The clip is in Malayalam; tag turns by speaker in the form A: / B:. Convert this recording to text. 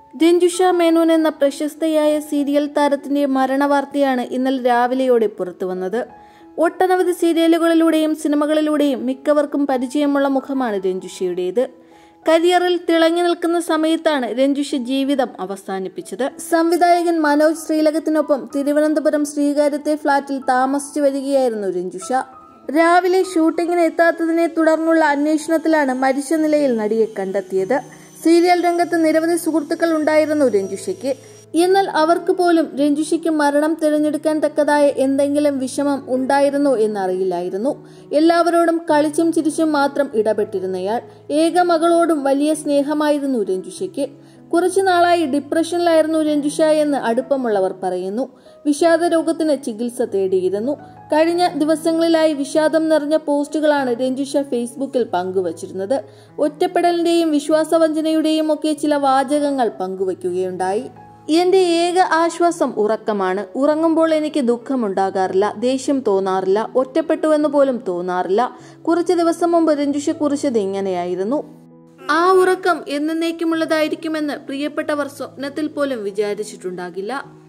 A: രഞ്ജുഷ മേനോൻ എന്ന പ്രശസ്തയായ സീരിയൽ താരത്തിന്റെ മരണവാർത്തയാണ് ഇന്നലെ രാവിലെയോടെ പുറത്തുവന്നത് ഒട്ടനവധി സീരിയലുകളിലൂടെയും സിനിമകളിലൂടെയും മിക്കവർക്കും പരിചയമുള്ള മുഖമാണ് രഞ്ജുഷയുടേത് കരിയറിൽ തിളങ്ങി നിൽക്കുന്ന സമയത്താണ് രഞ്ജുഷ ജീവിതം അവസാനിപ്പിച്ചത് സംവിധായകൻ മനോജ് ശ്രീലകത്തിനൊപ്പം തിരുവനന്തപുരം ശ്രീകാര്യത്തെ ഫ്ളാറ്റിൽ താമസിച്ചു വരികയായിരുന്നു രഞ്ജുഷ രാവിലെ ഷൂട്ടിങ്ങിന് എത്താത്തതിനെ തുടർന്നുള്ള അന്വേഷണത്തിലാണ് മരിച്ച നിലയിൽ നടിയെ കണ്ടെത്തിയത് സീരിയൽ രംഗത്ത് നിരവധി സുഹൃത്തുക്കൾ ഉണ്ടായിരുന്നു രഞ്ജുഷയ്ക്ക് എന്നാൽ അവർക്ക് പോലും രഞ്ജുഷയ്ക്ക് മരണം തിരഞ്ഞെടുക്കാൻ തക്കതായ എന്തെങ്കിലും വിഷമം ഉണ്ടായിരുന്നോ എന്നറിയില്ലായിരുന്നു എല്ലാവരോടും കളിച്ചും ചിരിച്ചും മാത്രം ഇടപെട്ടിരുന്നയാൾ ഏക മകളോടും വലിയ സ്നേഹമായിരുന്നു രഞ്ജുഷയ്ക്ക് കുറച്ചു നാളായി ഡിപ്രഷനിലായിരുന്നു രഞ്ജുഷ എന്ന് അടുപ്പമുള്ളവർ പറയുന്നു വിഷാദ രോഗത്തിന് ചികിത്സ തേടിയിരുന്നു കഴിഞ്ഞ ദിവസങ്ങളിലായി വിഷാദം നിറഞ്ഞ പോസ്റ്റുകളാണ് രഞ്ജുഷ ഫേസ്ബുക്കിൽ പങ്കുവച്ചിരുന്നത് ഒറ്റപ്പെടലിന്റെയും വിശ്വാസവഞ്ചനയുടെയും ഒക്കെ ചില വാചകങ്ങൾ പങ്കുവയ്ക്കുകയുണ്ടായി എന്റെ ഏക ആശ്വാസം ഉറക്കമാണ് ഉറങ്ങുമ്പോൾ എനിക്ക് ദുഃഖമുണ്ടാകാറില്ല ദേഷ്യം തോന്നാറില്ല ഒറ്റപ്പെട്ടുവെന്ന് പോലും തോന്നാറില്ല കുറച്ച് ദിവസം മുമ്പ് രഞ്ജുഷ കുറിച്ചത് ഇങ്ങനെയായിരുന്നു ആ ഉറക്കം എന്നേക്കുമുള്ളതായിരിക്കുമെന്ന് പ്രിയപ്പെട്ടവർ സ്വപ്നത്തിൽ പോലും വിചാരിച്ചിട്ടുണ്ടാകില്ല